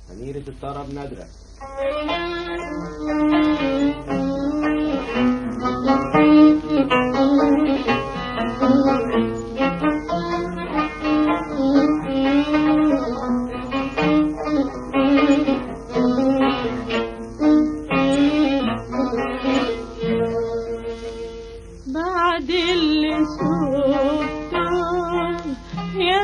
أميرة الطرب نادرة بعد اللي شفته يا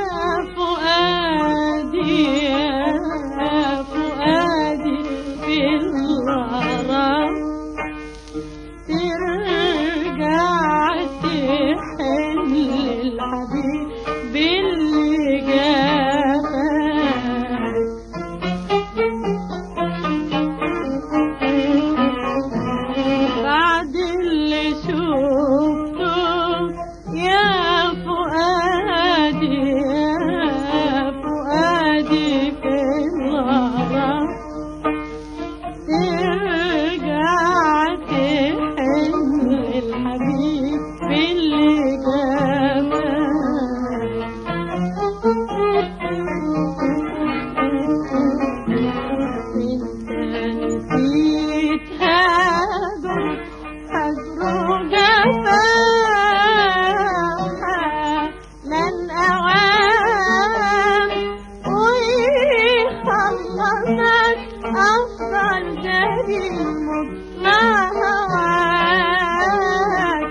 فؤادي يا فؤادي في الغرام ترجع تحن للحبيب اللي جابك بعد اللي شفته يا فؤادي يا فؤادي في الغرام ترجع تحن الحبيب اللي جابك انت نسيت هاجر هجر جفاها لن أوام ويخلصك أفضل جريم مع هواك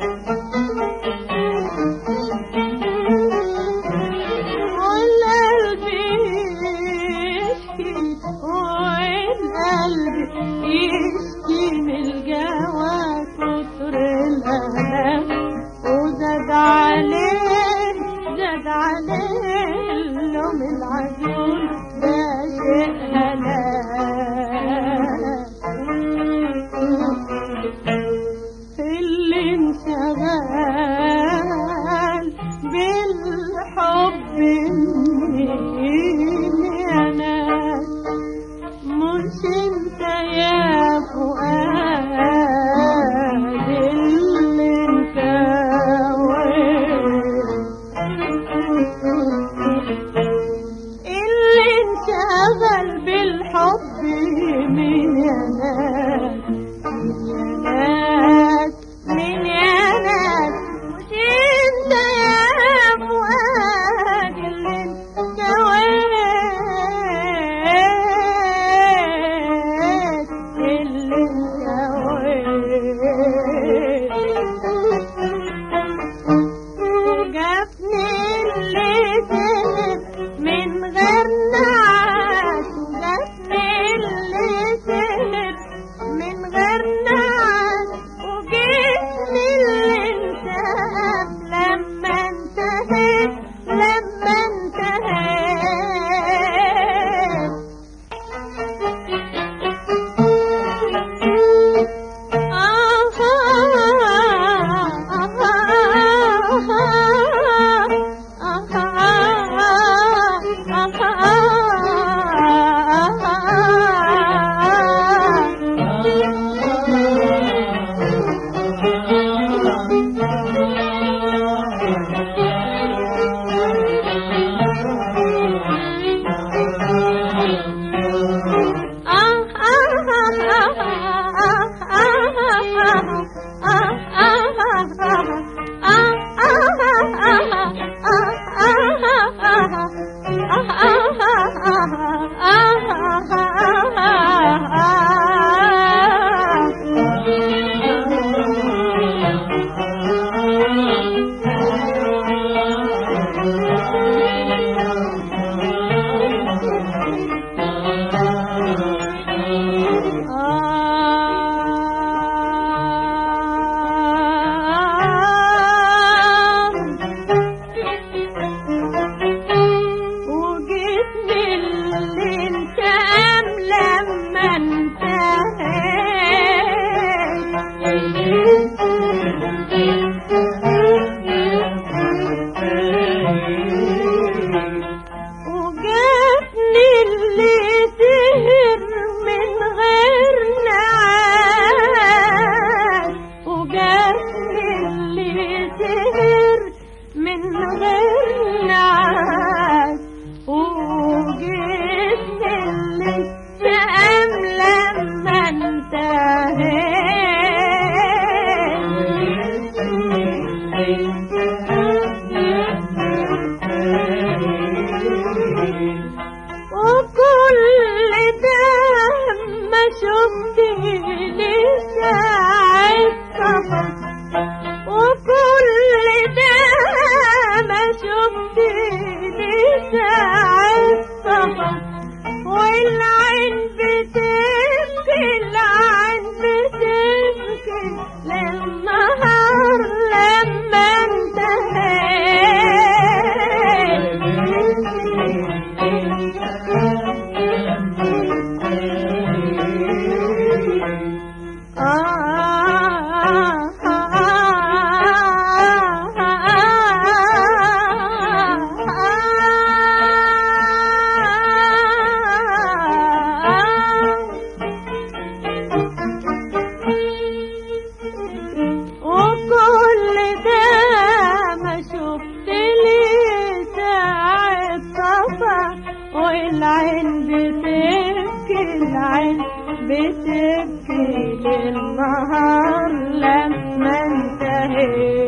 والقلب يشكي والقلب يشكي من الجوى كتر الألم وزاد عليه زاد عليه اللوم العجول ده شيء هلاك اللي انشغل بالحب مين يا ناس مش انت يا فؤاد اللي انت اللي انشغل بالحب مين يا ناس مين يا ناس مين يا ناس مش انت يا فؤاد اللي انت وين اللي انت وين جابني اللي تهب من غير نعاس جابني اللي تهب من غير نعاس وجسمي اللي انتهب لما انتهيت لما انتهيت وجيت بالليل كاملة وكل ده ما شفت لي ساعة سفر وكل ده ما شفت لي ساعة سفر والعين بتبكي العين بتبكي للنهار لما انتهيت وكل ده ما شفت لي ساعة سفر والعين بتبكي العين بتبكي للنهار لما انتهيت